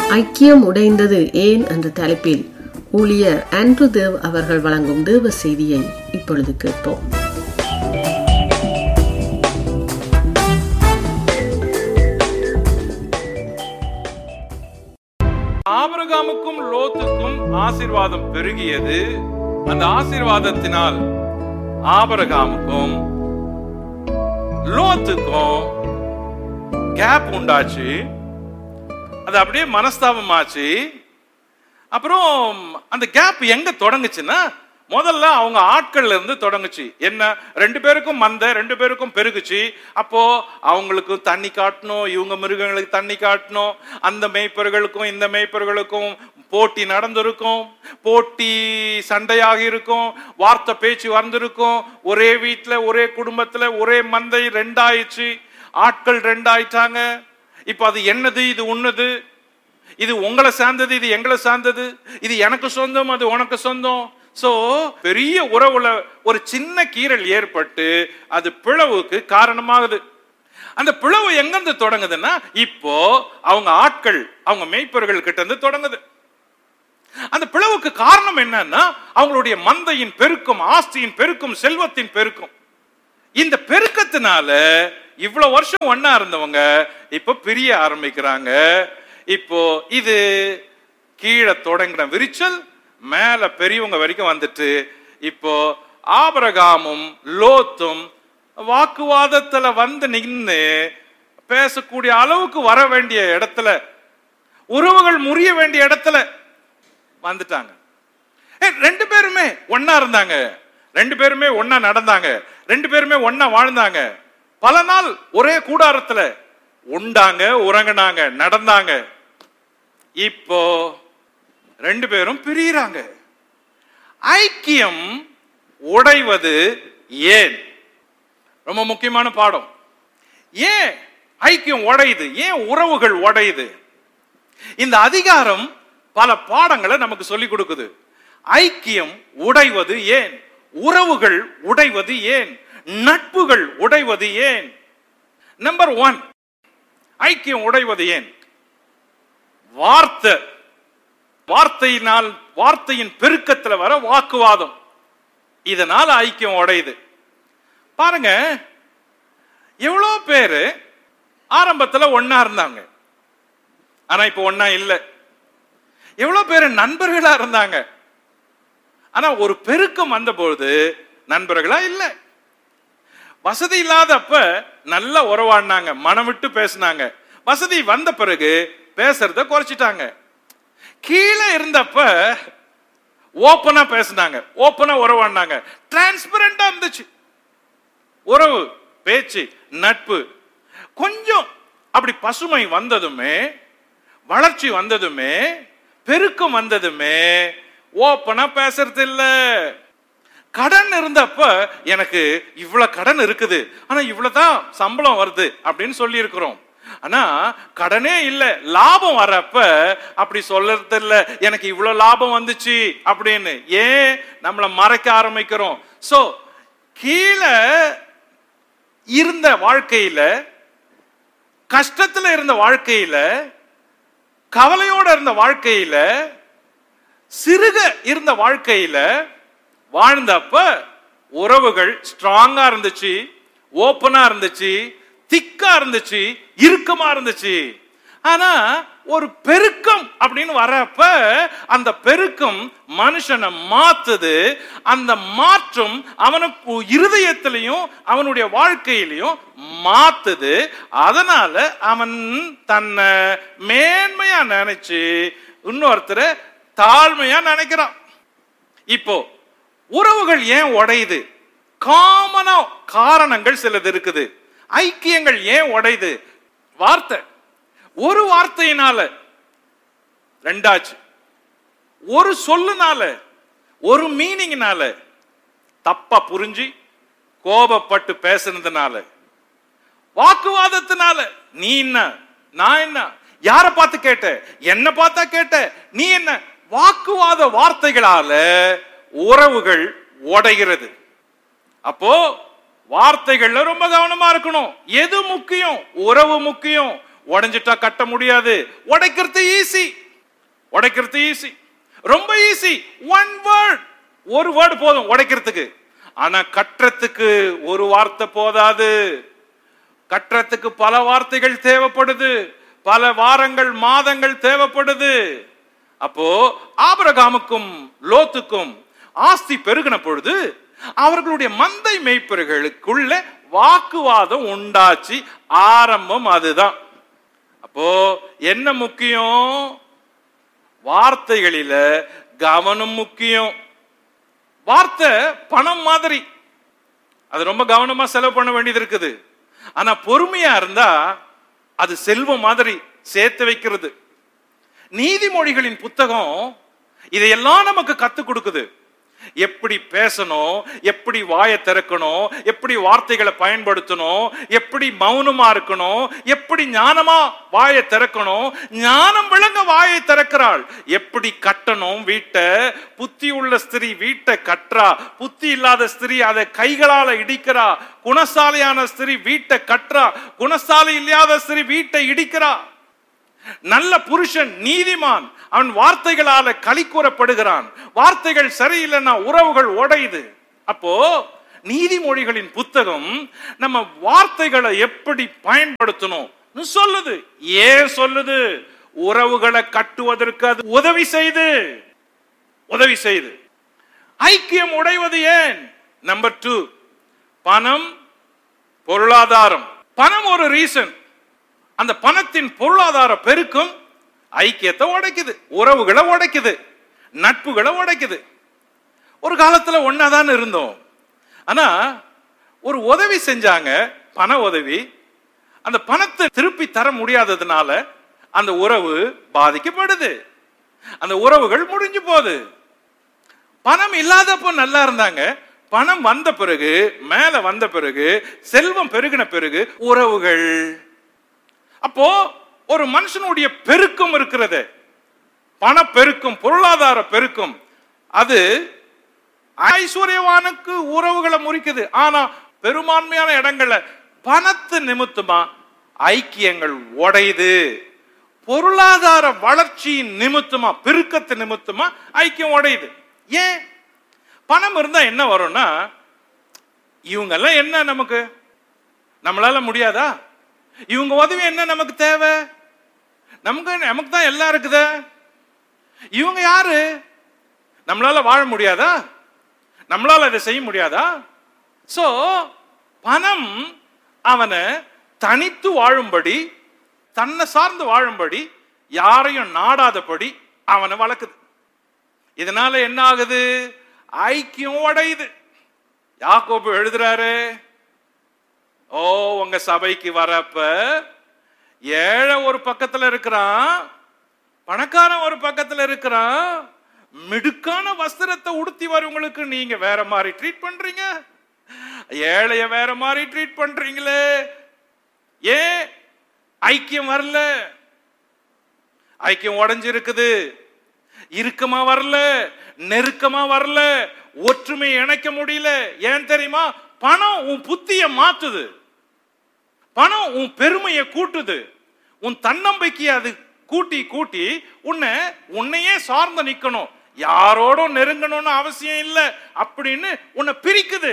ஐக்கியம் உடைந்தது ஏன் என்ற தலைப்பில் ஊழியர் ஆண்ட்ரு தேவ் அவர்கள் வழங்கும் தேவ செய்தியை இப்பொழுது கேட்போம் ஆபிரகாமுக்கும் லோத்துக்கும் ஆசீர்வாதம் பெருகியது அந்த ஆசீர்வாதத்தினால் ஆபிரகாமுக்கும் லோத்துக்கும் கேப் உண்டாச்சு அது அப்படியே மனஸ்தாபமாச்சு அப்புறம் அந்த கேப் எங்க தொடங்குச்சுன்னா முதல்ல அவங்க ஆட்கள்ல இருந்து தொடங்குச்சு என்ன ரெண்டு பேருக்கும் மந்த ரெண்டு பேருக்கும் பெருகுச்சு அப்போ அவங்களுக்கு தண்ணி காட்டணும் இவங்க மிருகங்களுக்கு தண்ணி காட்டணும் அந்த மேய்ப்பர்களுக்கும் இந்த மேய்ப்பர்களுக்கும் போட்டி நடந்திருக்கும் போட்டி சண்டையாக இருக்கும் வார்த்தை பேச்சு வந்திருக்கும் ஒரே வீட்டில் ஒரே குடும்பத்தில் ஒரே மந்தை ரெண்டாயிடுச்சு ஆட்கள் ரெண்டாயிட்டாங்க இப்போ அது என்னது இது உன்னது இது உங்களை சார்ந்தது இது எங்களை சார்ந்தது இது எனக்கு சொந்தம் அது உனக்கு சொந்தம் சோ பெரிய உறவுல ஒரு சின்ன கீறல் ஏற்பட்டு அது பிளவுக்கு காரணமாகுது அந்த பிளவு எங்கிருந்து தொடங்குதுன்னா இப்போ அவங்க ஆட்கள் அவங்க மேய்ப்பர்கள் கிட்ட இருந்து தொடங்குது அந்த பிளவுக்கு காரணம் என்னன்னா அவங்களுடைய மந்தையின் பெருக்கம் ஆஸ்தியின் பெருக்கம் செல்வத்தின் பெருக்கம் இந்த பெருக்கத்தினால இவ்வளவு வருஷம் ஒன்னா இருந்தவங்க இப்ப பிரிய ஆரம்பிக்கிறாங்க இப்போ இது கீழே தொடங்கின விரிச்சல் மேல பெரியவங்க வரைக்கும் வந்துட்டு இப்போ ஆபரகாமும் லோத்தும் வாக்குவாதத்துல வந்து நின்று பேசக்கூடிய அளவுக்கு வர வேண்டிய இடத்துல உறவுகள் முறிய வேண்டிய இடத்துல வந்துட்டாங்க ஏய், ரெண்டு பேருமே ஒன்னா இருந்தாங்க ரெண்டு பேருமே ஒன்னா நடந்தாங்க ரெண்டு பேருமே ஒன்னா வாழ்ந்தாங்க பல நாள் ஒரே கூடாரத்துல உண்டாங்க உறங்கினாங்க நடந்தாங்க இப்போ ரெண்டு பேரும் பிரியறாங்க ஐக்கியம் உடைவது ஏன் ரொம்ப முக்கியமான பாடம் ஏன் ஐக்கியம் உடையுது ஏன் உறவுகள் உடையுது இந்த அதிகாரம் பல பாடங்களை நமக்கு சொல்லிக் கொடுக்குது ஐக்கியம் உடைவது ஏன் உறவுகள் உடைவது ஏன் நட்புகள் உடைவது ஏன் நம்பர் ஒன் ஐக்கியம் உடைவது ஏன் வார்த்தை வார்த்தையினால் வார்த்தையின் பெருக்கத்துல வர வாக்குவாதம் இதனால ஐக்கியம் உடையுது பாருங்க எவ்வளோ பேரு ஆரம்பத்துல ஒண்ணா இருந்தாங்க ஆனா இப்ப ஒண்ணா இல்ல எவ்வளவு பேர் நண்பர்களா இருந்தாங்க ஆனா ஒரு பெருக்கம் வந்த பொழுது நண்பர்களா இல்ல வசதி இல்லாதப்ப நல்ல உறவாடினாங்க மனம் விட்டு பேசினாங்க வசதி வந்த பிறகு பேசுறத குறைச்சிட்டாங்க கீழே இருந்தப்ப ஓப்பனா பேசினாங்க ஓப்பனா உறவாடினாங்க டிரான்ஸ்பரண்டா இருந்துச்சு உறவு பேச்சு நட்பு கொஞ்சம் அப்படி பசுமை வந்ததுமே வளர்ச்சி வந்ததுமே பெருக்கம் வந்ததுமே ஓப்பனா பேசுறது இல்ல கடன் இருந்தப்ப எனக்கு இவ்வளவு கடன் இருக்குது ஆனா இவ்வளவுதான் சம்பளம் வருது அப்படின்னு சொல்லி இருக்கிறோம் ஆனா கடனே இல்ல லாபம் வரப்ப அப்படி சொல்றது இல்ல எனக்கு இவ்வளவு லாபம் வந்துச்சு அப்படின்னு ஏன் நம்மளை மறைக்க ஆரம்பிக்கிறோம் சோ கீழே இருந்த வாழ்க்கையில கஷ்டத்துல இருந்த வாழ்க்கையில கவலையோட இருந்த வாழ்க்கையில சிறுக இருந்த வாழ்க்கையில வாழ்ந்தப்ப உறவுகள் ஸ்ட்ராங்கா இருந்துச்சு ஓப்பனா இருந்துச்சு திக்கா இருந்துச்சு இறுக்கமா இருந்துச்சு ஆனா ஒரு பெருக்கம் அப்படின்னு வரப்ப அந்த பெருக்கம் மனுஷனை மாத்துது அந்த மாற்றம் அவனுக்கு இருதயத்திலையும் அவனுடைய வாழ்க்கையிலையும் மாத்துது அதனால அவன் தன்னை மேன்மையா நினைச்சு இன்னொருத்தரை தாழ்மையா நினைக்கிறான் இப்போ உறவுகள் ஏன் உடையுது காமனா காரணங்கள் சிலது இருக்குது ஐக்கியங்கள் ஏன் உடையுது வார்த்தை ஒரு வார்த்தையினால ரெண்டாச்சு ஒரு சொல்லுனால ஒரு மீனிங்னால தப்பா புரிஞ்சு கோபப்பட்டு பேசுனதுனால வாக்குவாதத்தினால நீ என்ன நான் என்ன யார பார்த்து கேட்ட என்ன பார்த்தா கேட்ட நீ என்ன வாக்குவாத வார்த்தைகளால உறவுகள் உடைகிறது அப்போ வார்த்தைகள்ல ரொம்ப கவனமா இருக்கணும் எது முக்கியம் உறவு முக்கியம் உடைஞ்சிட்டா கட்ட முடியாது உடைக்கிறது ஈஸி உடைக்கிறது ஈஸி ரொம்ப ஈஸி ஒன் வேர்ட் ஒரு வேர்டு போதும் உடைக்கிறதுக்கு ஆனா கட்டுறதுக்கு ஒரு வார்த்தை போதாது கட்டுறதுக்கு பல வார்த்தைகள் தேவைப்படுது பல வாரங்கள் மாதங்கள் தேவைப்படுது அப்போ ஆபிரகாமுக்கும் லோத்துக்கும் ஆஸ்தி பெருகின பொழுது அவர்களுடைய மந்தை மேய்ப்பர்களுக்குள்ள வாக்குவாதம் உண்டாச்சு ஆரம்பம் அதுதான் அப்போ என்ன முக்கியம் வார்த்தைகளில கவனம் முக்கியம் வார்த்தை பணம் மாதிரி அது ரொம்ப கவனமா செலவு பண்ண வேண்டியது இருக்குது ஆனா பொறுமையா இருந்தா அது செல்வம் மாதிரி சேர்த்து வைக்கிறது நீதிமொழிகளின் புத்தகம் இதையெல்லாம் நமக்கு கத்துக் கொடுக்குது எப்படி பேசணும் எப்படி வாயை திறக்கணும் எப்படி வார்த்தைகளை பயன்படுத்தணும் எப்படி மௌனமா இருக்கணும் எப்படி ஞானமா வாயை திறக்கணும் ஞானம் விளங்க வாயை திறக்கிறாள் எப்படி கட்டணும் வீட்டை புத்தி உள்ள ஸ்திரீ வீட்டை கட்டுறா புத்தி இல்லாத ஸ்திரீ அதை கைகளால இடிக்கிறா குணசாலியான ஸ்திரீ வீட்டை கட்டுறா குணசாலி இல்லாத ஸ்திரீ வீட்டை இடிக்கிறா நல்ல புருஷன் நீதிமான் அவன் வார்த்தைகளால களி கூறப்படுகிறான் வார்த்தைகள் சரியில்லைன்னா உறவுகள் உடையுது அப்போ நீதிமொழிகளின் புத்தகம் நம்ம வார்த்தைகளை எப்படி பயன்படுத்தணும் சொல்லுது ஏன் சொல்லுது உறவுகளை கட்டுவதற்கு அது உதவி செய்து உதவி செய்து ஐக்கியம் உடைவது ஏன் நம்பர் டூ பணம் பொருளாதாரம் பணம் ஒரு ரீசன் அந்த பணத்தின் பொருளாதார பெருக்கம் ஐக்கியத்தை உடைக்குது உறவுகளை உடைக்குது நட்புகளை உடைக்குது ஒரு காலத்துல ஒன்னாதான் இருந்தோம் ஆனா ஒரு உதவி செஞ்சாங்க பண உதவி அந்த பணத்தை திருப்பி தர முடியாததுனால அந்த உறவு பாதிக்கப்படுது அந்த உறவுகள் முடிஞ்சு போகுது பணம் இல்லாதப்போ நல்லா இருந்தாங்க பணம் வந்த பிறகு மேல வந்த பிறகு செல்வம் பெருகின பிறகு உறவுகள் அப்போ ஒரு மனுஷனுடைய பெருக்கம் இருக்கிறது பண பெருக்கம் பொருளாதார பெருக்கம் அது ஐஸ்வர்யவானுக்கு உறவுகளை முறிக்குது ஆனா பெரும்பான்மையான இடங்கள்ல பணத்து நிமித்தமா ஐக்கியங்கள் உடையுது பொருளாதார வளர்ச்சியின் நிமித்தமா பெருக்கத்து நிமித்தமா ஐக்கியம் உடையுது ஏன் பணம் இருந்தா என்ன வரும்னா இவங்கெல்லாம் என்ன நமக்கு நம்மளால முடியாதா இவங்க உதவி என்ன நமக்கு தேவை நமக்கு நமக்கு தான் எல்லாம் இருக்குதே இவங்க யாரு நம்மளால வாழ முடியாதா நம்மளால இதை செய்ய முடியாதா சோ பணம் அவனை தனித்து வாழும்படி தன்னை சார்ந்து வாழும்படி யாரையும் நாடாதபடி அவனை வளர்க்குது இதனால என்ன ஆகுது ஐக்கியம் உடையுது யாக்கோபு எழுதுறாரு ஓ உங்க சபைக்கு வரப்ப ஏழை ஒரு பக்கத்துல இருக்கிறான் பணக்காரன் ஒரு பக்கத்துல இருக்கிறான் மிடுக்கான வஸ்திரத்தை உடுத்தி வரவங்களுக்கு நீங்க வேற மாதிரி ட்ரீட் பண்றீங்க ஏழைய வேற மாதிரி ட்ரீட் பண்றீங்களே ஏன் ஐக்கியம் வரல ஐக்கியம் உடைஞ்சிருக்குது இறுக்கமா வரல நெருக்கமா வரல ஒற்றுமை இணைக்க முடியல ஏன் தெரியுமா பணம் உன் புத்திய மாத்துது பணம் உன் பெருமையை கூட்டுது உன் தன்னம்பிக்கையை அது கூட்டி கூட்டி உன்னை உன்னையே சார்ந்து நிக்கணும் யாரோடும் நெருங்கணும்னு அவசியம் இல்லை அப்படின்னு உன்னை பிரிக்குது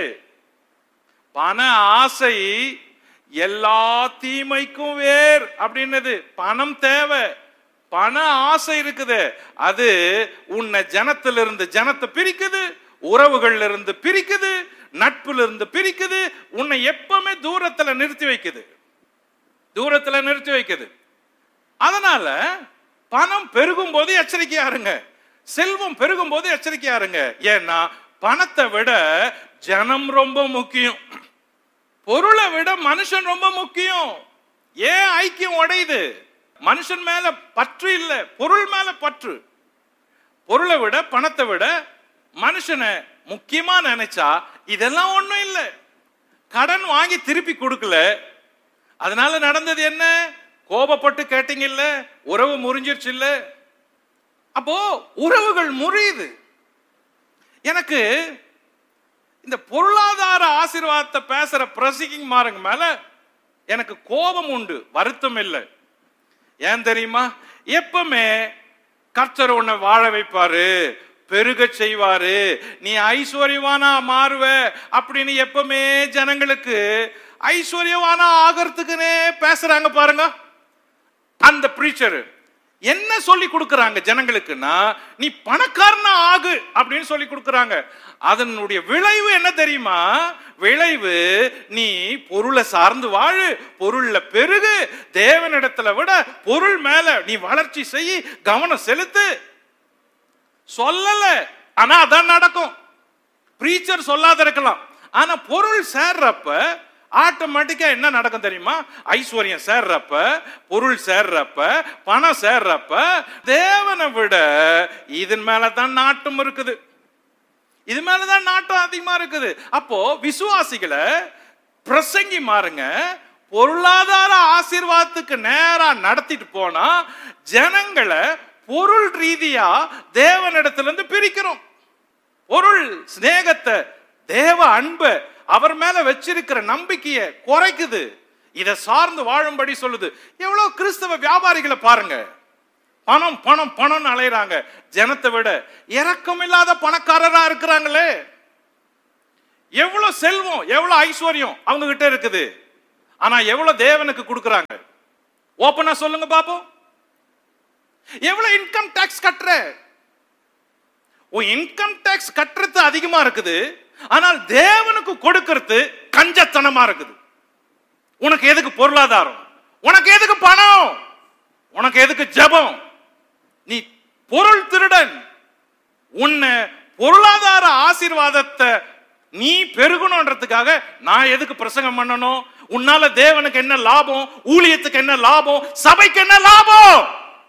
பண ஆசை எல்லா தீமைக்கும் வேர் அப்படின்னது பணம் தேவை பண ஆசை இருக்குது அது உன்னை ஜனத்திலிருந்து ஜனத்தை பிரிக்குது உறவுகள்ல இருந்து பிரிக்குது நட்புல இருந்து பிரிக்குது உன்னை எப்பவுமே தூரத்துல நிறுத்தி வைக்குது தூரத்துல நிறுத்தி வைக்குது அதனால பணம் பெருகும் போது எச்சரிக்கையா இருங்க செல்வம் பெருகும் போது எச்சரிக்கையா இருங்க ஏன்னா பணத்தை விட ஜனம் ரொம்ப முக்கியம் பொருளை விட மனுஷன் ரொம்ப முக்கியம் ஏன் ஐக்கியம் உடையுது மனுஷன் மேல பற்று இல்ல பொருள் மேல பற்று பொருளை விட பணத்தை விட மனுஷனை முக்கியமா நினைச்சா இதெல்லாம் ஒண்ணும் இல்ல கடன் வாங்கி திருப்பி கொடுக்கல அதனால நடந்தது என்ன கோபப்பட்டு கேட்டீங்க இல்ல உறவு முறிஞ்சிருச்சு இல்ல அப்போ உறவுகள் முறியுது எனக்கு இந்த பொருளாதார ஆசீர்வாதத்தை பேசுற பிரசிக்கிங் மாருங்க மேல எனக்கு கோபம் உண்டு வருத்தம் இல்லை ஏன் தெரியுமா எப்பவுமே கர்த்தர் உன்னை வாழ வைப்பாரு பெருக செய்வாரு நீ ஐஸ்வர்யவானா மாறுவ அப்படின்னு எப்பவுமே ஜனங்களுக்கு ஐஸ்வர்யவானா ஆகிறதுக்குன்னே பேசுறாங்க பாருங்க அந்த பிரீச்சர் என்ன சொல்லி கொடுக்கறாங்க ஜனங்களுக்குன்னா நீ பணக்காரனா ஆகு அப்படின்னு சொல்லி கொடுக்கறாங்க அதனுடைய விளைவு என்ன தெரியுமா விளைவு நீ பொருளை சார்ந்து வாழு பொருள்ல பெருகு தேவனிடத்துல விட பொருள் மேல நீ வளர்ச்சி செய் கவனம் செலுத்து சொல்லல ஆனா அதான் நடக்கும் பிரீச்சர் சொல்லாத இருக்கலாம் ஆனா பொருள் சேர்றப்ப ஆட்டோமேட்டிக்கா என்ன நடக்கும் தெரியுமா ஐஸ்வர்யம் சேர்றப்ப பொருள் சேர்றப்ப பணம் சேர்றப்ப தேவனை விட இதன் மேல தான் நாட்டம் இருக்குது இது மேலதான் நாட்டம் அதிகமா இருக்குது அப்போ விசுவாசிகளை பிரசங்கி மாறுங்க பொருளாதார ஆசீர்வாதத்துக்கு நேரா நடத்திட்டு போனா ஜனங்களை பொருள் ரீதியா தேவனிடத்துல இருந்து பிரிக்கிறோம் பொருள் சிநேகத்தை தேவ அன்பை அவர் மேல வச்சிருக்கிற நம்பிக்கையை குறைக்குது இதை சார்ந்து வாழும்படி சொல்லுது எவ்வளவு கிறிஸ்தவ வியாபாரிகளை பாருங்க பணம் பணம் பணம்னு அலையறாங்க ஜனத்தை விட இரக்கம் இல்லாத பணக்காரரா இருக்கிறாங்களே எவ்வளவு செல்வம் எவ்வளவு ஐஸ்வர்யம் அவங்க கிட்ட இருக்குது ஆனா எவ்வளவு தேவனுக்கு கொடுக்கறாங்க ஓப்பனா சொல்லுங்க பாப்போம் எவ்வளவு இன்கம் டாக்ஸ் கட்டுற உன் இன்கம் டாக்ஸ் கட்டுறது அதிகமா இருக்குது ஆனால் தேவனுக்கு கொடுக்கிறது கஞ்சத்தனமா இருக்குது உனக்கு எதுக்கு பொருளாதாரம் உனக்கு எதுக்கு பணம் உனக்கு எதுக்கு ஜெபம் நீ பொருள் திருடன் உன்னை பொருளாதார ஆசீர்வாதத்தை நீ பெருகணுன்றதுக்காக நான் எதுக்கு பிரசங்கம் பண்ணணும் உன்னால தேவனுக்கு என்ன லாபம் ஊழியத்துக்கு என்ன லாபம் சபைக்கு என்ன லாபம்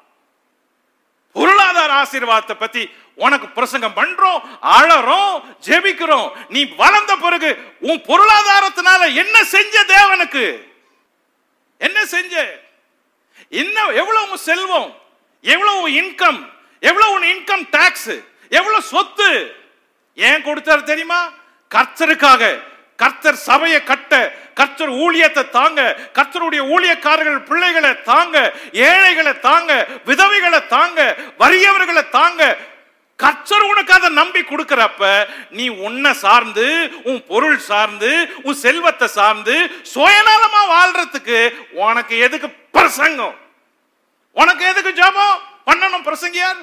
பொருளாதார ஆசீர்வாதத்தை பத்தி உனக்கு பிரசங்கம் பண்றோம் அழறோம் ஜெபிக்கிறோம் நீ வளர்ந்த பிறகு உன் பொருளாதாரத்தினால என்ன செஞ்ச தேவனுக்கு என்ன செஞ்ச என்ன எவ்வளவு உன் செல்வம் எவ்வளவு இன்கம் எவ்வளவு உன் இன்கம் டாக்ஸ் எவ்வளவு சொத்து ஏன் கொடுத்தாரு தெரியுமா கர்த்தருக்காக கர்த்தர் சபையை கட்ட கர்த்தர் ஊழியத்தை தாங்க கர்த்தருடைய ஊழியக்காரர்கள் பிள்ளைகளை தாங்க ஏழைகளை தாங்க விதவைகளை தாங்க வறியவர்களை தாங்க கர்த்தர் உனக்கு அதை நம்பி கொடுக்கறப்ப நீ உன்னை சார்ந்து உன் பொருள் சார்ந்து உன் செல்வத்தை சார்ந்து சுயநலமா வாழ்றதுக்கு உனக்கு எதுக்கு பிரசங்கம் உனக்கு எதுக்கு ஜெபம் பண்ணணும் பிரசங்கியார்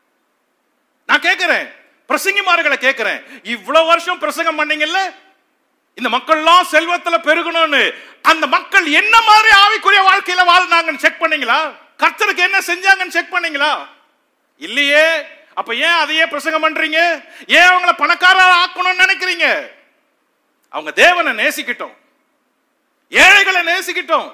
நான் கேட்கிறேன் பிரசங்கிமார்களை கேட்கிறேன் இவ்வளவு வருஷம் பிரசங்கம் பண்ணீங்கல்ல இந்த மக்கள்லாம் செல்வத்துல பெருகணும்னு அந்த மக்கள் என்ன மாதிரி ஆவிக்குரிய வாழ்க்கையில வாழ்ந்தாங்கன்னு செக் பண்ணீங்களா கர்த்தருக்கு என்ன செஞ்சாங்கன்னு செக் பண்ணீங்களா இல்லையே அப்ப ஏன் அதையே பிரசங்கம் பண்றீங்க ஏன் அவங்கள பணக்காரர் ஆக்கணும்னு நினைக்கிறீங்க அவங்க தேவனை நேசிக்கிட்டோம் ஏழைகளை நேசிக்கிட்டோம்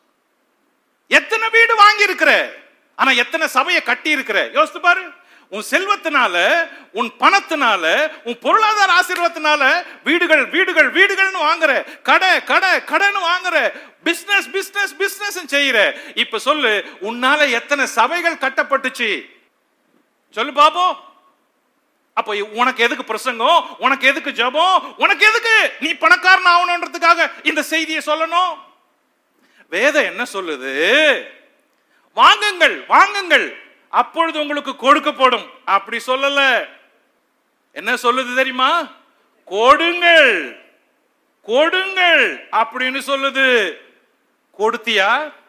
எத்தனை வீடு வாங்கி இருக்கிற ஆனா எத்தனை சபையை கட்டி இருக்கிற யோசித்து பாரு உன் செல்வத்தினால உன் பணத்தினால உன் பொருளாதார ஆசீர்வாதத்தினால வீடுகள் வீடுகள் வீடுகள்னு வாங்குற கடை கடை கடைன்னு வாங்குற பிசினஸ் பிசினஸ் பிசினஸ் செய்யற இப்ப சொல்லு உன்னால எத்தனை சபைகள் கட்டப்பட்டுச்சு சொல்லு பாப்போம் அப்ப உனக்கு எதுக்கு பிரசங்கம் உனக்கு எதுக்கு ஜெபம் உனக்கு எதுக்கு நீ பணக்காரன் ஆகணுன்றதுக்காக இந்த செய்தியை சொல்லணும் வேதம் என்ன சொல்லுது வாங்குங்கள் வாங்குங்கள் அப்பொழுது உங்களுக்கு கொடுக்கப்படும் அப்படி சொல்லல என்ன சொல்லுது தெரியுமா கொடுங்கள் கொடுங்கள் அப்படின்னு சொல்லுது கொடுத்தியா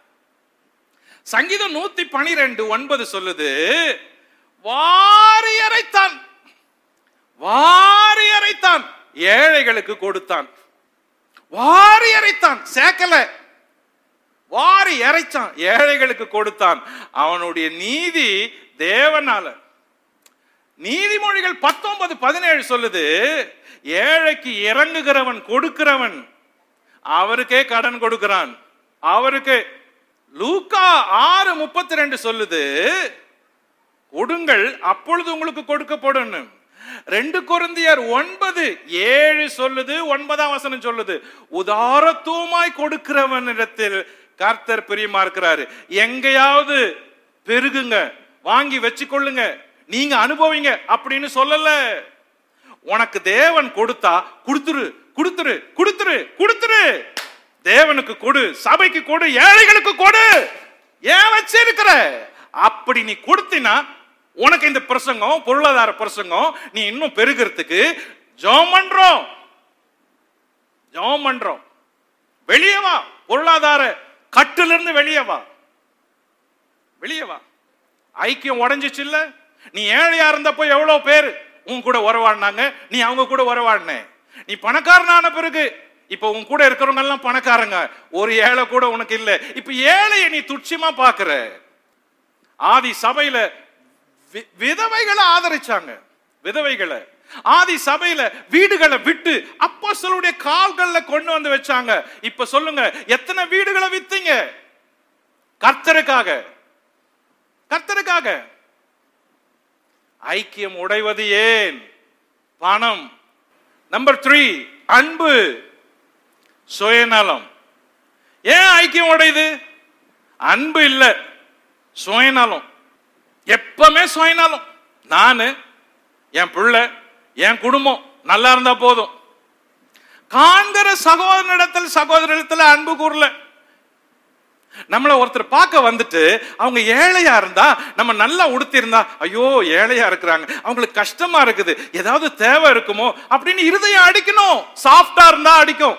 சங்கீதம் நூத்தி பனிரெண்டு ஒன்பது சொல்லுது வாரி அரைத்தான் வாரி அரைத்தான் ஏழைகளுக்கு கொடுத்தான் வாரி அரைத்தான் சேக்கல வாரி இறைச்சான் ஏழைகளுக்கு கொடுத்தான் அவனுடைய நீதி தேவனால நீதிமொழிகள் பத்தொன்பது பதினேழு சொல்லுது ஏழைக்கு இறங்குகிறவன் கொடுக்கிறவன் அவருக்கே கடன் கொடுக்கிறான் அவருக்கு லூக்கா ஆறு முப்பத்தி ரெண்டு சொல்லுது கொடுங்கள் அப்பொழுது உங்களுக்கு கொடுக்கப்படும் ரெண்டு கொரிந்தியர் ஒன்பது ஏழு சொல்லுது ஒன்பதாம் வசனம் சொல்லுது உதாரத்துவமாய் கொடுக்கிறவனிடத்தில் கர்த்தர் பிரியமா இருக்கிறாரு எங்கேயாவது பெருகுங்க வாங்கி வச்சுக்கொள்ளுங்க நீங்க அனுபவிங்க அப்படின்னு சொல்லல உனக்கு தேவன் கொடுத்தா கொடுத்துரு கொடுத்துரு கொடுத்துரு கொடுத்துரு தேவனுக்கு கொடு சபைக்கு கொடு ஏழைகளுக்கு கொடு ஏன் வச்சிருக்கிற அப்படி நீ கொடுத்தினா உனக்கு இந்த பிரசங்கம் பொருளாதார பிரசங்கம் நீ இன்னும் பெருகிறதுக்கு ஜெபம் பண்றோம் ஜெபம் பண்றோம் வெளியே வா பொருளாதார கட்டிலிருந்து வெளியே வா வெளியே வா ஐக்கியம் உடைஞ்சிச்சு இல்ல நீ ஏழையா இருந்தப்போ எவ்வளவு பேர் உன் கூட உறவாடினாங்க நீ அவங்க கூட உறவாடின நீ பணக்காரனான பிறகு இப்ப உன் கூட இருக்கிறவங்க எல்லாம் பணக்காரங்க ஒரு ஏழை கூட உனக்கு இல்ல இப்ப ஏழையை நீ துட்சியமா பாக்குற ஆதி சபையில வி- விதவைகளை ஆதரிச்சாங்க விதவைகளை ஆதி சபையில வீடுகளை விட்டு அப்போஸ்தலருடைய கால்கள்ல கொண்டு வந்து வச்சாங்க இப்ப சொல்லுங்க எத்தனை வீடுகளை வித்தீங்க கர்த்தருக்காக கர்த்தருக்காக ஐக்கியம் உடைவது ஏன் பணம் நம்பர் த்ரீ அன்பு சுயநலம் ஏன் ஐக்கியம் உடையுது அன்பு இல்ல சுயநலம் எப்பவுமே சுயநலம் நானு என் பிள்ளை என் குடும்பம் நல்லா இருந்தா போதும் காண்கிற சகோதரனிடத்தில் சகோதரிடத்தில் அன்பு கூறல நம்மள ஒருத்தர் பார்க்க வந்துட்டு அவங்க ஏழையா இருந்தா நம்ம நல்லா உடுத்தி இருந்தா ஐயோ ஏழையா இருக்கிறாங்க அவங்களுக்கு கஷ்டமா இருக்குது ஏதாவது தேவை இருக்குமோ அப்படின்னு இருதயம் அடிக்கணும் சாஃப்டா இருந்தா அடிக்கும்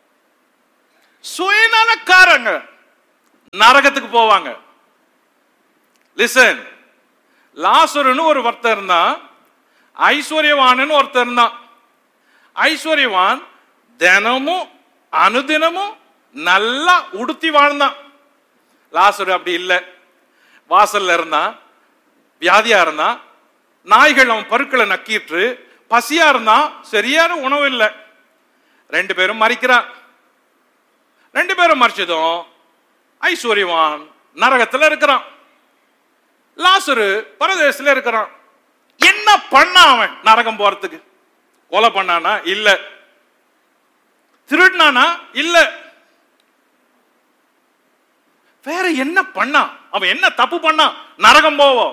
சுயநலக்காரங்க நரகத்துக்கு போவாங்க லிசன் லாசுருன்னு ஒரு ஒருத்தர் இருந்தான் ஐஸ்வர்யவான்னு ஒருத்தர் இருந்தான் ஐஸ்வர்யவான் தினமும் அனுதினமும் நல்லா உடுத்தி வாழ்ந்தான் லாசரு அப்படி இல்லை வாசல்ல இருந்தான் வியாதியா இருந்தான் நாய்கள் அவன் பருக்களை நக்கிட்டு பசியா இருந்தான் சரியான உணவு இல்லை ரெண்டு பேரும் மறிக்கிறான் ரெண்டு பேரும் மறிச்சதும் ஐஸ்வர்யவான் நரகத்துல இருக்கிறான் லாசரு பரதேசத்துல இருக்கிறான் என்ன பண்ணா அவன் நரகம் போறதுக்கு கொலை பண்ணானா இல்ல திருடினானா இல்ல வேற என்ன பண்ணான் அவன் என்ன தப்பு பண்ணான் நரகம் போவோம்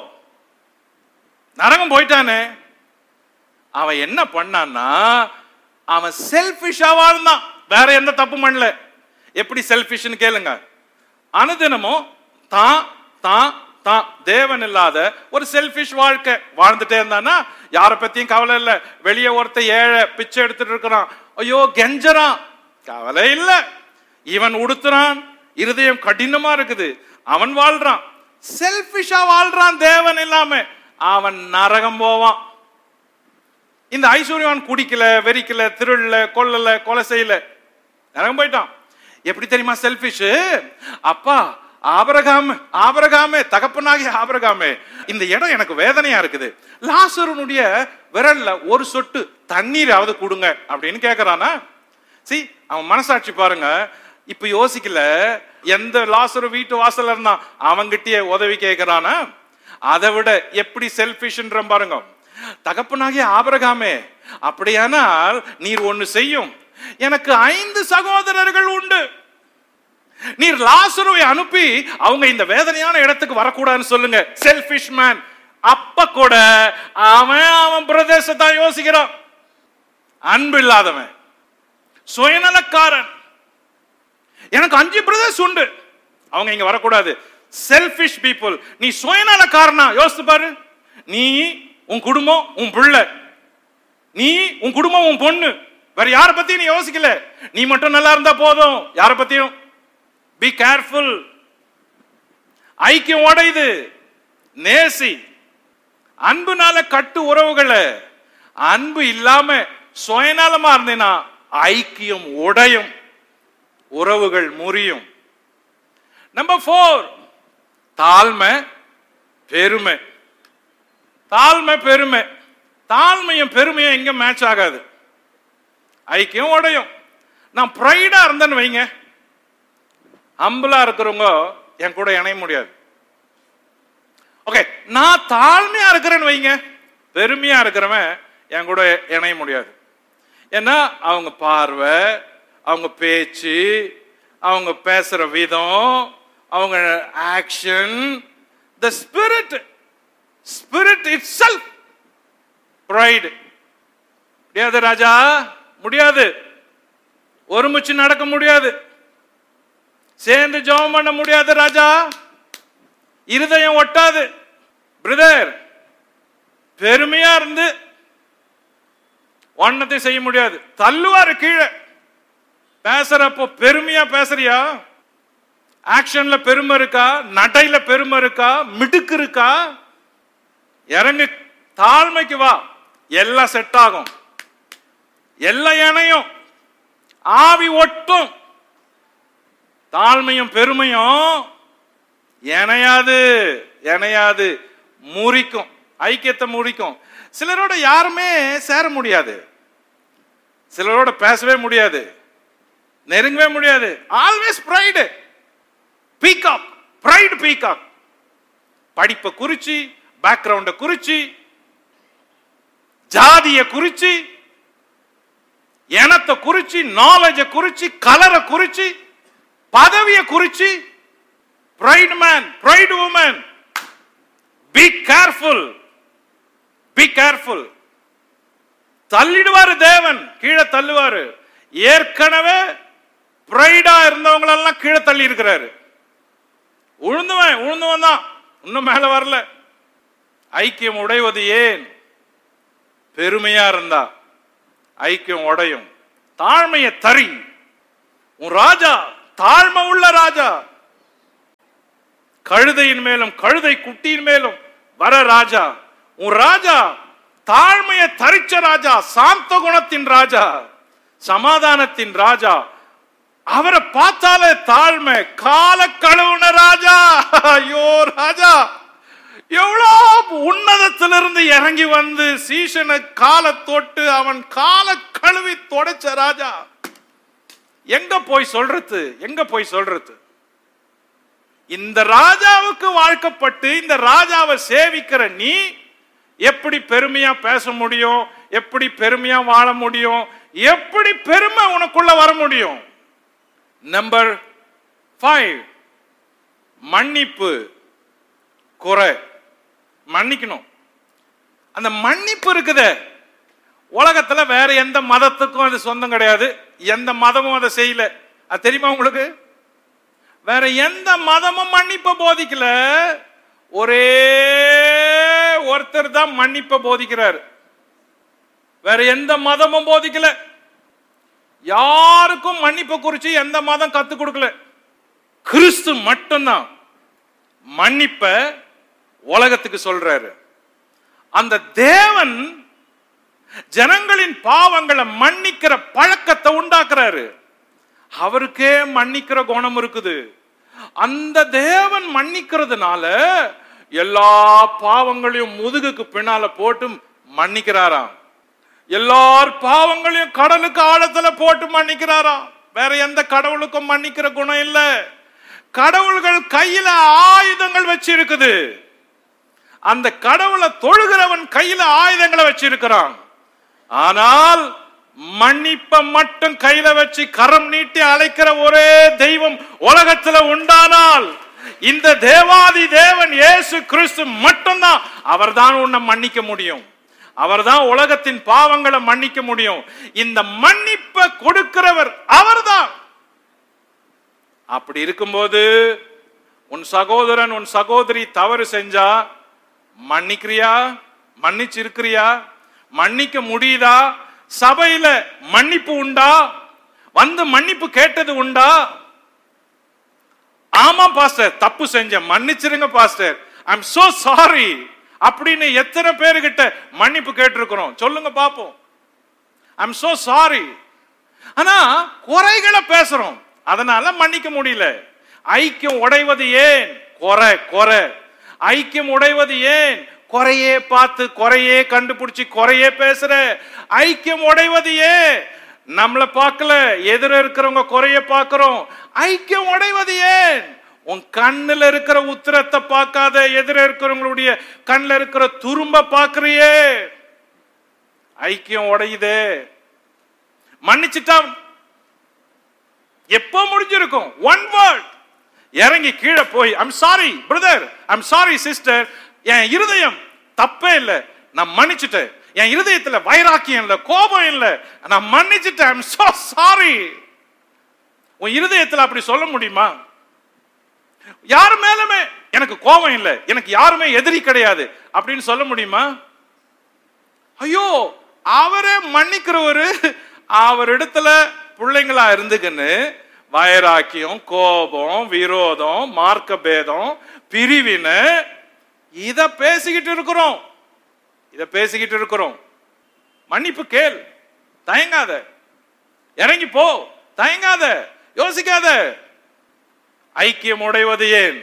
நரகம் போயிட்டானே அவன் என்ன பண்ணான்னா அவன் செல்பிஷா வாழ்ந்தான் வேற எந்த தப்பு பண்ணல எப்படி செல்பிஷ்னு கேளுங்க அனுதினமும் தான் தான் தான் தேவன் இல்லாத ஒரு செல்பிஷ் வாழ்க்கை வாழ்ந்துட்டே இருந்தானா யாரை பத்தியும் கவலை இல்ல வெளியே ஒருத்த ஏழை பிச்சை எடுத்துட்டு இருக்கிறான் ஐயோ கெஞ்சறான் கவலை இல்ல இவன் உடுத்துறான் இருதயம் கடினமா இருக்குது அவன் வாழ்றான் செல்பிஷா வாழ்றான் தேவன் இல்லாம அவன் நரகம் போவான் இந்த ஐஸ்வர்யவான் குடிக்கல வெறிக்கல திருடல கொல்லல கொலை செய்யல நரகம் போயிட்டான் எப்படி தெரியுமா செல்பிஷ் அப்பா ஆபரகாம் ஆபரகாமே தகப்பனாகிய ஆபரகாமே இந்த இடம் எனக்கு வேதனையா இருக்குது லாசருனுடைய விரல்ல ஒரு சொட்டு தண்ணீராவது கொடுங்க அப்படின்னு கேக்குறானா சி அவன் மனசாட்சி பாருங்க இப்ப யோசிக்கல எந்த லாசரு வீட்டு வாசல்ல இருந்தான் அவங்கிட்டயே உதவி கேட்கிறானா அதை விட எப்படி செல்பிஷ்ன்ற பாருங்க தகப்பனாகிய ஆபரகாமே அப்படியானால் நீர் ஒன்னு செய்யும் எனக்கு ஐந்து சகோதரர்கள் உண்டு நீர் லாசருவை அனுப்பி அவங்க இந்த வேதனையான இடத்துக்கு வரக்கூடாதுன்னு சொல்லுங்க செல்பிஷ் மேன் அப்ப கூட அவன் அவன் பிரதேசத்தை யோசிக்கிறான் அன்பு இல்லாதவன் சுயநலக்காரன் எனக்கு அஞ்சு பிரதர்ஸ் உண்டு அவங்க இங்க வரக்கூடாது செல்பிஷ் பீப்புள் நீ சுயநலக்காரனா யோசித்து பாரு நீ உன் குடும்பம் உன் பிள்ளை நீ உன் குடும்பம் உன் பொண்ணு வேற யார பத்தியும் நீ யோசிக்கல நீ மட்டும் நல்லா இருந்தா போதும் யார பத்தியும் பி கேர்ஃபுல் ஐக்கியம் உடையுது நேசி அன்புனால கட்டு உறவுகளை அன்பு இல்லாம சுயநலமா இருந்தேனா ஐக்கியம் உடையும் உறவுகள் முறியும் நம்பர் ஃபோர் தாழ்மை பெருமை தாழ்மை பெருமை தாழ்மையும் பெருமையும் எங்க மேட்ச் ஆகாது ஐக்கியம் உடையும் நான் ப்ரைடா இருந்தேன்னு வைங்க அம்பலா இருக்கிறவங்க என் கூட இணைய முடியாது ஓகே நான் தாழ்மையா இருக்கிறேன்னு வைங்க பெருமையா இருக்கிறவன் என் கூட இணைய முடியாது ஏன்னா அவங்க பார்வை அவங்க பேச்சு அவங்க பேசுற விதம் அவங்க action the spirit spirit itself pride முடியாது ராஜா முடியாது ஒருமிச்சு நடக்க முடியாது சேர்ந்து ஜெபம் பண்ண முடியாது ராஜா இருதயம் ஒட்டாது பிரதர் பெருமையா இருந்து ஒன்னத்தை செய்ய முடியாது தள்ளுவாரு கீழே பேசுறப்போ பெருமையா பேசுறியா ஆக்ஷன்ல பெருமை இருக்கா நடையில பெருமை இருக்கா மிடுக்கு இருக்கா இறங்கு தாழ்மைக்கு வா எல்லாம் செட் ஆகும் எல்லாம் இணையும் ஆவி ஒட்டும் தாழ்மையும் பெருமையும் இணையாது இணையாது முறிக்கும் ஐக்கியத்தை முறிக்கும் சிலரோட யாருமே சேர முடியாது சிலரோட பேசவே முடியாது நெருங்கவே முடியாது always pride peacock pride peacock படிப்பை குறிச்சு பேக்ரவுண்ட குறிச்சு ஜாதிய குறிச்சு இனத்தை குறிச்சு நாலேஜ குறிச்சு கலரை குறிச்சு பதவியை குறிச்சு pride man pride woman be careful be careful தள்ளிடுவாரு தேவன் கீழே தள்ளுவாரு ஏற்கனவே ப்ரைடா இருந்தவங்களெல்லாம் கீழே தள்ளி இருக்கிறாரு உழுந்துவன் உழுந்துவன் தான் இன்னும் மேல வரல ஐக்கியம் உடைவது ஏன் பெருமையா இருந்தா ஐக்கியம் உடையும் தாழ்மையை தரி உன் ராஜா தாழ்மை உள்ள ராஜா கழுதையின் மேலும் கழுதை குட்டியின் மேலும் வர ராஜா உன் ராஜா தாழ்மையை தரிச்ச ராஜா சாந்த குணத்தின் ராஜா சமாதானத்தின் ராஜா அவரை பார்த்தாலே தாழ்மை கால கழுவுன ராஜா ஐயோ ராஜா எவ்வளோ உன்னதத்திலிருந்து இறங்கி வந்து சீசனை காலை தொட்டு அவன் காலை கழுவி தொடச்ச ராஜா எங்க போய் சொல்றது எங்க போய் சொல்றது இந்த ராஜாவுக்கு வாழ்க்கப்பட்டு இந்த ராஜாவை சேவிக்கிற நீ எப்படி பெருமையா பேச முடியும் எப்படி பெருமையா வாழ முடியும் எப்படி பெருமை உனக்குள்ள வர முடியும் நம்பர் ஃபைவ் மன்னிப்பு குறை மன்னிக்கணும் அந்த மன்னிப்பு இருக்குதே உலகத்துல வேற எந்த மதத்துக்கும் அது சொந்தம் கிடையாது எந்த மதமும் அதை செய்யல அது தெரியுமா உங்களுக்கு வேற எந்த மதமும் மன்னிப்ப போதிக்கல ஒரே ஒருத்தர் தான் மன்னிப்ப போதிக்கிறார் வேற எந்த மதமும் போதிக்கல யாருக்கும் மன்னிப்பை குறிச்சு எந்த மதம் கத்து கொடுக்கல கிறிஸ்து மட்டும்தான் மன்னிப்ப உலகத்துக்கு சொல்றாரு அந்த தேவன் ஜனங்களின் பாவங்களை மன்னிக்கிற பழக்கத்தை உண்டாக்குறாரு அவருக்கே மன்னிக்கிற குணம் இருக்குது அந்த தேவன் மன்னிக்கிறதுனால எல்லா பாவங்களையும் முதுகுக்கு பின்னால போட்டு மன்னிக்கிறாராம் எல்லார் பாவங்களையும் கடலுக்கு ஆழத்துல போட்டு மன்னிக்கிறாராம் வேற எந்த கடவுளுக்கும் மன்னிக்கிற குணம் இல்ல கடவுள்கள் கையில ஆயுதங்கள் வச்சு இருக்குது அந்த கடவுளை தொழுகிறவன் கையில ஆயுதங்களை வச்சிருக்கிறான் ஆனால் மன்னிப்ப மட்டும் கையில வச்சு கரம் நீட்டி அழைக்கிற ஒரே தெய்வம் உலகத்துல உண்டானால் இந்த தேவாதி தேவன் இயேசு கிறிஸ்து மட்டும்தான் அவர்தான் உன்னை மன்னிக்க முடியும் அவர்தான் உலகத்தின் பாவங்களை மன்னிக்க முடியும் இந்த மன்னிப்பை கொடுக்கிறவர் அவர்தான் அப்படி இருக்கும்போது உன் சகோதரன் உன் சகோதரி தவறு செஞ்சா மன்னிக்கிறியா மன்னிச்சு இருக்கிறியா மன்னிக்க முடியுதா சபையில மன்னிப்பு உண்டா வந்து மன்னிப்பு கேட்டது உண்டா ஆமா பாஸ்டர் தப்பு செஞ்சேன் மன்னிச்சிருங்க பாஸ்டர் ஐம் சோ சாரி அப்படின்னு எத்தனை பேருகிட்ட மன்னிப்பு கேட்டிருக்கிறோம் சொல்லுங்க பாப்போம் ஐம் சோ சாரி ஆனா குறைகளை பேசுறோம் அதனால மன்னிக்க முடியல ஐக்கியம் உடைவது ஏன் குறை குறை ஐக்கியம் உடைவது ஏன் குறையே பார்த்து குறையே கண்டுபிடிச்சு குறையே பேசுற ஐக்கியம் உடைவது ஏன் நம்மளை பார்க்கல எதிர இருக்கிறவங்க குறைய பார்க்கிறோம் ஐக்கியம் உடைவது ஏன் உன் கண்ணுல இருக்கிற உத்திரத்தை பார்க்காத எதிர இருக்கிறவங்களுடைய கண்ணுல இருக்கிற துரும்ப பார்க்கறியே ஐக்கியம் உடையுதே மன்னிச்சுட்டா எப்போ முடிஞ்சிருக்கும் ஒன் வேர்ட் இறங்கி கீழே போய் I'm sorry brother I'm sorry sister என் இருதயம் தப்பே இல்லை நான் மன்னிச்சுட்டேன் என் இருதயத்துல வைராக்கியம் இல்லை கோபம் இல்லை நான் மன்னிச்சுட்டேன் ஐம் so சாரி உன் இருதயத்துல அப்படி சொல்ல முடியுமா யாரு மேலுமே எனக்கு கோபம் இல்லை எனக்கு யாருமே எதிரி கிடையாது அப்படின்னு சொல்ல முடியுமா ஐயோ அவரே மன்னிக்கிறவரு அவர் இடத்துல பிள்ளைங்களா இருந்துக்குன்னு வைராக்கியம் கோபம் விரோதம் மார்க்க பேதம் பிரிவினை இத பேசிக்கிட்டு இருக்கிறோம் இத பேசிக்கிட்டு இருக்கிறோம் மன்னிப்பு கேள் தயங்காத இறங்கி போ தயங்காத யோசிக்காத ஐக்கியம் உடைவது ஏன்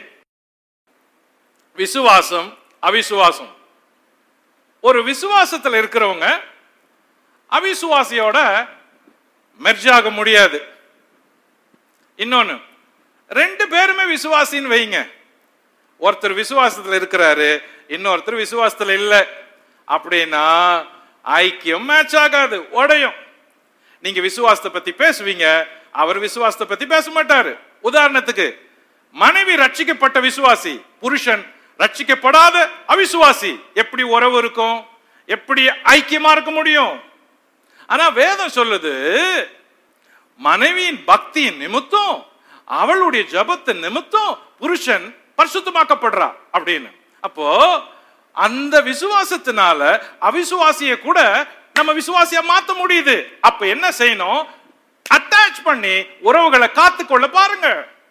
விசுவாசம் அவிசுவாசம் ஒரு விசுவாசத்துல இருக்கிறவங்க அவிசுவாசியோட மெர்ஜ் ஆக முடியாது இன்னொன்னு ரெண்டு பேருமே விசுவாசின்னு வைங்க ஒருத்தர் விசுவாசத்துல இருக்கிறாரு இன்னொருத்தர் விசுவாசத்துல இல்ல அப்படின்னா ஐக்கியம் மேட்ச் ஆகாது உடையும் நீங்க விசுவாசத்தை பத்தி பேசுவீங்க அவர் விசுவாசத்தை பத்தி பேச மாட்டாரு உதாரணத்துக்கு மனைவி ரட்சிக்கப்பட்ட விசுவாசி புருஷன் ரட்சிக்கப்படாத அவிசுவாசி எப்படி உறவு இருக்கும் எப்படி ஐக்கியமா இருக்க முடியும் ஆனா வேதம் சொல்லுது மனைவியின் பக்தியின் நிமித்தம் அவளுடைய ஜபத்தின் நிமித்தம் புருஷன் பரிசுத்தமாக்கப்படுறா அப்படின்னு அப்போ அந்த விசுவாசத்தினால அவிசுவாசிய கூட நம்ம விசுவாசியா மாத்த முடியுது அப்ப என்ன செய்யணும் அட்டாச் பண்ணி உறவுகளை காத்துக்கொள்ள பாருங்க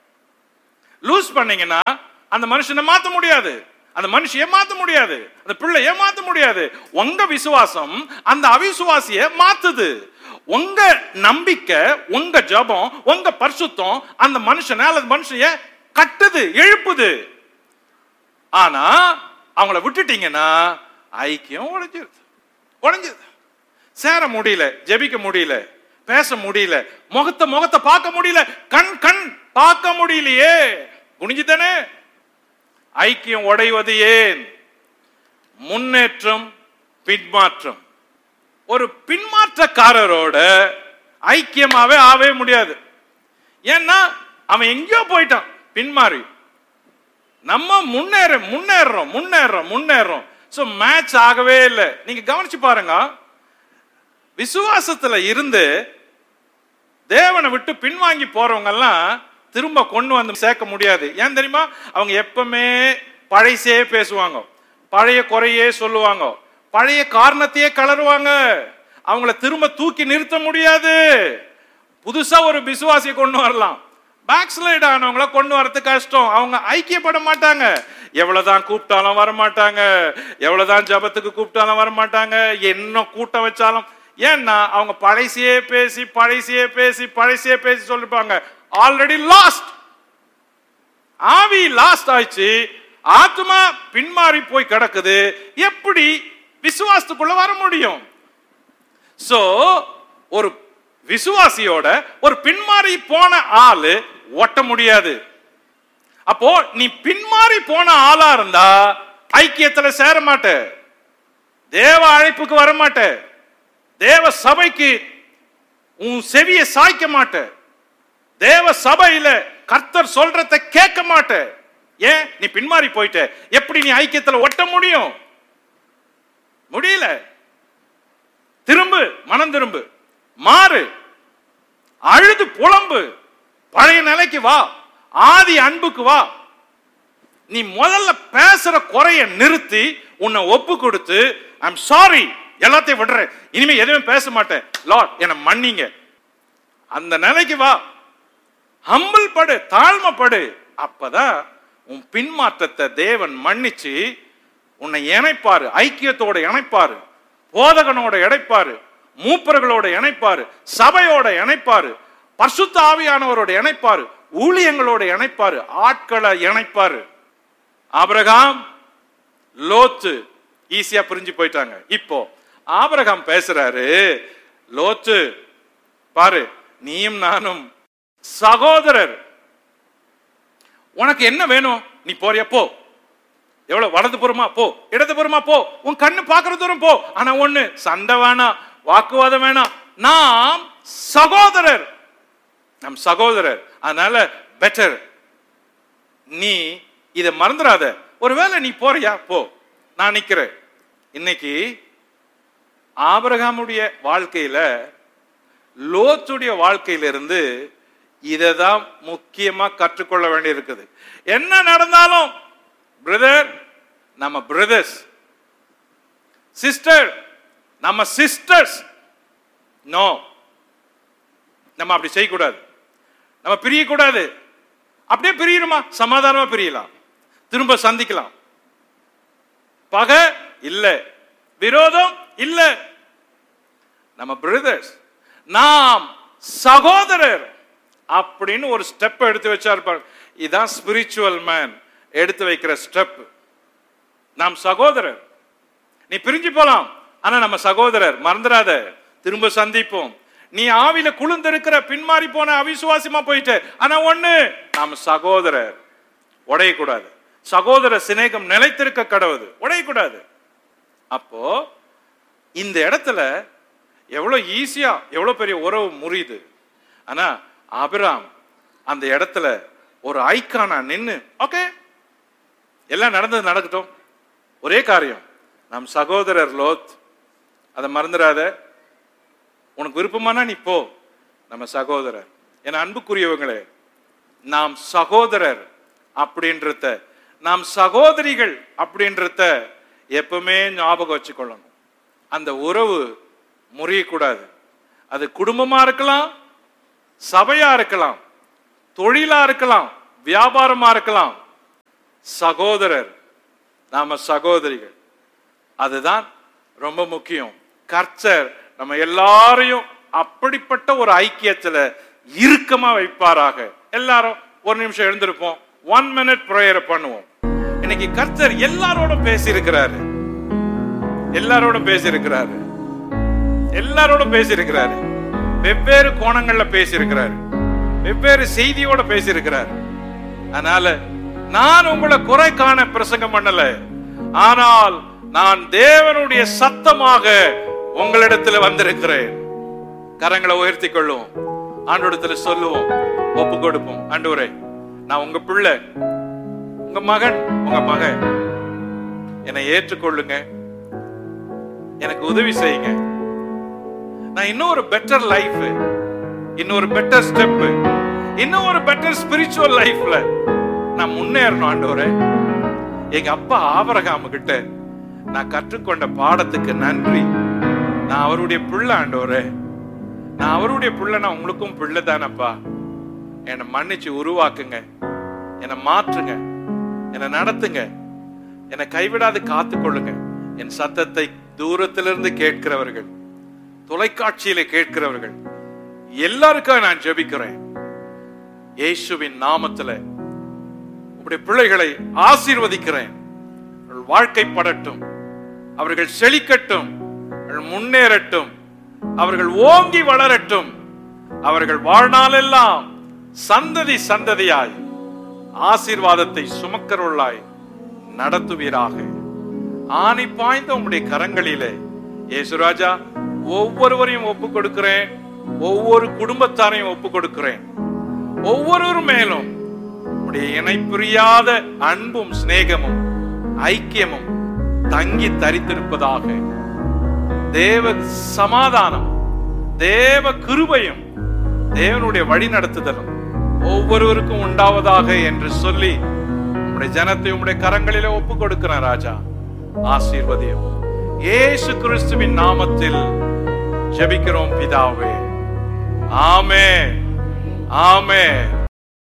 லூஸ் பண்ணீங்கன்னா அந்த மனுஷனை மாத்த முடியாது அந்த மனுஷிய மாத்த முடியாது அந்த பிள்ளைய மாத்த முடியாது உங்க விசுவாசம் அந்த அவிசுவாசிய மாத்துது உங்க நம்பிக்கை உங்க ஜபம் உங்க பரிசுத்தம் அந்த மனுஷனை அல்லது மனுஷனைய கட்டுது எழுப்புது ஆனா அவங்கள விட்டுட்டீங்கன்னா ஐக்கியம் உடைஞ்சிருது உடைஞ்சிருது சேர முடியல ஜெபிக்க முடியல பேச முடியல முகத்தை முகத்தை பார்க்க முடியல கண் கண் பார்க்க முடியலையே குனிஞ்சுதானே ஐக்கியம் உடைவது ஏன் முன்னேற்றம் பின்மாற்றம் ஒரு பின்மாற்றக்காரரோட ஐக்கியமாவே ஆவே முடியாது ஏன்னா அவன் எங்கேயோ போயிட்டான் பின்மாறி நம்ம முன்னேற முன்னேறோம் முன்னேறோம் முன்னேறோம் ஸோ மேட்ச் ஆகவே இல்லை நீங்க கவனிச்சு பாருங்க விசுவாசத்துல இருந்து தேவனை விட்டு பின்வாங்கி போறவங்க எல்லாம் திரும்ப கொண்டு வந்து சேர்க்க முடியாது ஏன் தெரியுமா அவங்க எப்பவுமே பழைசே பேசுவாங்க பழைய குறையே சொல்லுவாங்க பழைய காரணத்தையே கலருவாங்க அவங்கள திரும்ப தூக்கி நிறுத்த முடியாது புதுசா ஒரு விசுவாசியை கொண்டு வரலாம் பேக் ஸ்லைட் ஆனவங்கள கொண்டு வரது கஷ்டம் அவங்க ஐக்கியப்பட மாட்டாங்க எவ்வளவுதான் கூப்பிட்டாலும் வர மாட்டாங்க எவ்வளவுதான் ஜபத்துக்கு கூப்பிட்டாலும் வர மாட்டாங்க என்ன கூட்டம் வச்சாலும் ஏன்னா அவங்க பழைசையே பேசி பழைசையே பேசி பழைசையே பேசி சொல்லிருப்பாங்க ஆல்ரெடி லாஸ்ட் ஆவி லாஸ்ட் ஆயிடுச்சு ஆத்மா பின்மாறி போய் கிடக்குது எப்படி விசுவாசத்துக்குள்ள வர முடியும் சோ ஒரு விசுவாசியோட ஒரு பின்மாறி போன ஆளு ஒட்ட முடியாது அப்போ நீ பின்மாறி போன ஆளா இருந்தா ஐக்கியத்துல சேர மாட்ட தேவ அழைப்புக்கு வர மாட்ட தேவ சபைக்கு உன் செவிய சாய்க்க மாட்ட தேவ சபையில கர்த்தர் சொல்றத கேட்க மாட்ட ஏன் நீ பின்மாறி போயிட்ட எப்படி நீ ஐக்கியத்துல ஒட்ட முடியும் முடியல திரும்பு மனம் திரும்பு மாறு அழுது புலம்பு பழைய நிலைக்கு வா ஆதி அன்புக்கு வா நீ முதல்ல பேசுற குறைய நிறுத்தி உன்னை ஒப்பு கொடுத்து ஐம் சாரி எல்லாத்தையும் விடுறேன் இனிமே எதுவும் பேச மாட்டேன் லார்ட் என்னை மன்னிங்க அந்த நிலைக்கு வா ஹம்பிள் படு தாழ்மைப்படு அப்பதான் உன் பின்மாற்றத்தை தேவன் மன்னிச்சு உன்னை இணைப்பாரு ஐக்கியத்தோட இணைப்பாரு போதகனோட இணைப்பாரு மூப்பர்களோட இணைப்பாரு சபையோட இணைப்பாரு பரிசுத்த ஆவியானவரோட இணைப்பாரு ஊழியங்களோட இணைப்பாரு ஆட்களை இணைப்பாரு ஆபிரகாம் லோத்து ஈஸியா புரிஞ்சு போயிட்டாங்க இப்போ ஆபிரகாம் பேசுறாரு லோத்து பாரு நீயும் நானும் சகோதரர் உனக்கு என்ன வேணும் நீ போறியா போ எவ்வளவு வலது புறமா போ இடது புறமா போ உன் கண்ணு பாக்குற தூரம் போ ஆனா ஒண்ணு சண்டை வேணாம் வாக்குவாதம் வேணாம் நாம் சகோதரர் நம் சகோதரர் அதனால பெட்டர் நீ இதை மறந்துடாத ஒருவேளை நீ போறியா போ நான் நிக்கிறேன் இன்னைக்கு ஆபிரகாமுடைய வாழ்க்கையில லோத்துடைய வாழ்க்கையிலிருந்து இதை தான் முக்கியமா கற்றுக்கொள்ள வேண்டியிருக்குது என்ன நடந்தாலும் பிரதர் நம்ம பிரதர்ஸ் சிஸ்டர் நம்ம சிஸ்டர்ஸ் நோ நம்ம அப்படி செய்யக்கூடாது நம்ம பிரியக்கூடாது அப்படியே பிரியணுமா சமாதானமா பிரியலாம் திரும்ப சந்திக்கலாம் பகை இல்ல விரோதம் இல்ல நம்ம பிரதர்ஸ் நாம் சகோதரர் அப்படின்னு ஒரு ஸ்டெப் எடுத்து வச்சார் பாருங்க இதான் ஸ்பிரிச்சுவல் மேன் எடுத்து வைக்கிற ஸ்டெப் நாம் சகோதரர் நீ பிரிஞ்சு போலாம் ஆனா நம்ம சகோதரர் மறந்துடாத திரும்ப சந்திப்போம் நீ ஆவில குளிர்ந்திருக்கிற பின்மாறி போன அவிசுவாசமா போயிட்ட ஆனா ஒண்ணு நாம் சகோதரர் உடையக்கூடாது சகோதர சிநேகம் நிலைத்திருக்க கடவுது உடையக்கூடாது அப்போ இந்த இடத்துல எவ்வளவு ஈஸியா எவ்வளவு பெரிய உறவு முறியுது ஆனா ஆபிராம் அந்த இடத்துல ஒரு ஐக்கானா நின்னு ஓகே எல்லாம் நடந்தது நடக்கட்டும் ஒரே காரியம் நம் சகோதரர் லோத் அதை மறந்துடாத உனக்கு விருப்பமானா நீ போ நம்ம சகோதரர் என அன்புக்குரியவங்களே நாம் சகோதரர் அப்படின்றத நாம் சகோதரிகள் அப்படின்றத எப்பவுமே ஞாபகம் வச்சுக்கொள்ளணும் அந்த உறவு முறியக்கூடாது அது குடும்பமா இருக்கலாம் சபையா இருக்கலாம் தொழிலா இருக்கலாம் வியாபாரமா இருக்கலாம் சகோதரர் நாம சகோதரிகள் அதுதான் ரொம்ப முக்கியம் கர்த்தர் நம்ம எல்லாரையும் அப்படிப்பட்ட ஒரு ஐக்கியத்துல இறுக்கமா வைப்பாராக எல்லாரும் ஒரு நிமிஷம் எழுந்திருப்போம் ஒன் மினிட் ப்ரேயர் பண்ணுவோம் இன்னைக்கு கர்த்தர் எல்லாரோட பேசி இருக்கிறாரு எல்லாரோட பேசி இருக்கிறாரு எல்லாரோட பேசி இருக்கிறாரு வெவ்வேறு கோணங்கள்ல பேசி இருக்கிறாரு வெவ்வேறு செய்தியோட பேசி இருக்கிறாரு அதனால நான் உங்களை குறை காண பிரசங்கம் பண்ணல ஆனால் நான் தேவனுடைய சத்தமாக உங்களிடத்துல வந்திருக்கிறேன் கரங்களை உயர்த்தி கொள்ளுவோம் ஆண்டோடத்துல சொல்லுவோம் ஒப்பு கொடுப்போம் ஆண்டவரே நான் உங்க பிள்ளை உங்க மகன் உங்க மகன் என்னை ஏற்றுக்கொள்ளுங்க எனக்கு உதவி செய்யுங்க நான் இன்னும் ஒரு பெட்டர் லைஃப் இன்னொரு பெட்டர் ஸ்டெப் இன்னும் ஒரு பெட்டர் ஸ்பிரிச்சுவல் லைஃப்ல நான் முன்னேறணும் ஆண்டவரே எங்க அப்பா ஆபரகாம கிட்ட நான் கற்றுக்கொண்ட பாடத்துக்கு நன்றி நான் அவருடைய பிள்ளை ஆண்டவரே நான் அவருடைய பிள்ளை நான் உங்களுக்கும் பிள்ளை தானப்பா என்னை மன்னிச்சு உருவாக்குங்க என்னை மாற்றுங்க என்னை நடத்துங்க என்னை கைவிடாது காத்துக்கொள்ளுங்க என் சத்தத்தை தூரத்திலிருந்து கேட்கிறவர்கள் தொலைக்காட்சியில கேட்கிறவர்கள் எல்லாருக்கும் நான் ஜெபிக்கிறேன் இயேசுவின் நாமத்துல உடைய பிள்ளைகளை ஆசீர்வதிக்கிறேன் அவர்கள் வாழ்க்கைப்படட்டும் அவர்கள் செழிக்கட்டும் அவர்கள் முன்னேறட்டும் அவர்கள் ஓங்கி வளரட்டும் அவர்கள் வாழ்நாளெல்லாம் சந்ததி சந்ததியாய் ஆசீர்வாதத்தை சுமக்கருள்ளாய் நடத்துவீராக ஆணி பாய்ந்த உம்முடைய கரங்களிலே இயேசுராஜா ஒவ்வொருவரையும் ஒப்பு கொடுக்கிறேன் ஒவ்வொரு குடும்பத்தாரையும் ஒப்பு கொடுக்கிறேன் ஒவ்வொருவர் மேலும் உடைய இணை புரியாத அன்பும் சிநேகமும் ஐக்கியமும் தங்கி தரித்திருப்பதாக தேவ சமாதானம் தேவ கிருபையும் தேவனுடைய வழி நடத்துதலும் ஒவ்வொருவருக்கும் உண்டாவதாக என்று சொல்லி உம்முடைய ஜனத்தை உம்முடைய கரங்களிலே ஒப்பு கொடுக்கிறேன் ராஜா ஆசீர்வதியும் இயேசு கிறிஸ்துவின் நாமத்தில் ஜெபிக்கிறோம் பிதாவே ஆமே ஆமே